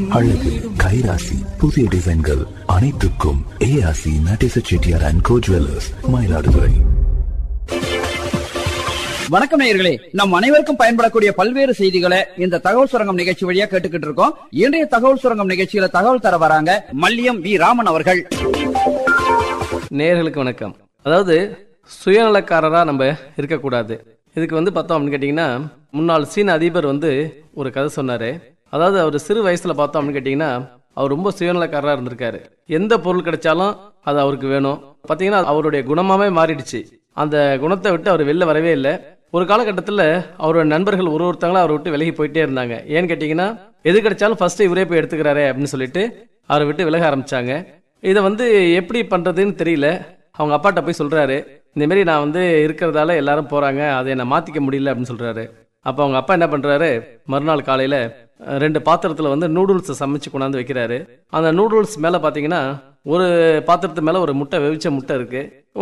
அழகு கைராசி புதிய டிசைன்கள் அனைத்துக்கும் ஏஆசி Natesa Chettiar and co jewellers Mayiladuthurai வணக்கம் நேயர்களே நம் அனைவருக்கும் பயன்படக்கூடிய பல்வேறு செய்திகளை இந்த தகவல் சுரங்கம் நிகழ்ச்சி வழியா கேட்டுக்கிட்டு இருக்கோம் இன்றைய தகவல் சுரங்கம் நிகழ்ச்சியில தகவல் தர வராங்க மல்லியம் வி ராமன் அவர்கள் நேயர்களுக்கு வணக்கம் அதாவது சுயநலக்காரரா நம்ம இருக்கக்கூடாது இதுக்கு வந்து பார்த்தோம் அப்படின்னு கேட்டிங்கன்னா முன்னாள் சீன அதிபர் வந்து ஒரு கதை சொன்னாரு அதாவது அவர் சிறு வயசுல பார்த்தோம் அப்படின்னு கேட்டிங்கன்னா அவர் ரொம்ப சுயநலக்காரராக இருந்திருக்காரு எந்த பொருள் கிடைச்சாலும் அது அவருக்கு வேணும் பார்த்தீங்கன்னா அவருடைய குணமாவே மாறிடுச்சு அந்த குணத்தை விட்டு அவர் வெளில வரவே இல்லை ஒரு காலகட்டத்தில் அவரோட நண்பர்கள் ஒரு ஒருத்தங்களும் அவரை விட்டு விலகி போயிட்டே இருந்தாங்க ஏன்னு கேட்டிங்கன்னா எது கிடைச்சாலும் ஃபர்ஸ்ட் இவரே போய் எடுத்துக்கிறாரே அப்படின்னு சொல்லிட்டு அவரை விட்டு விலக ஆரம்பிச்சாங்க இதை வந்து எப்படி பண்றதுன்னு தெரியல அவங்க அப்பாட்ட போய் சொல்றாரு இந்த மாதிரி நான் வந்து இருக்கிறதால எல்லாரும் போறாங்க அதை என்ன மாத்திக்க முடியல அப்படின்னு சொல்றாரு அப்போ அவங்க அப்பா என்ன பண்றாரு மறுநாள் காலையில அஹ், ரெண்டு பாத்திரத்துல வந்து நூடுல்ஸ் சமைச்சு கொண்டாந்து வைக்கிறாரு அந்த நூடுல்ஸ் மேல பாத்தீங்கன்னா ஒரு பாத்திரத்து மேல ஒரு முட்டை வெவிச்ச முட்டை இருக்கு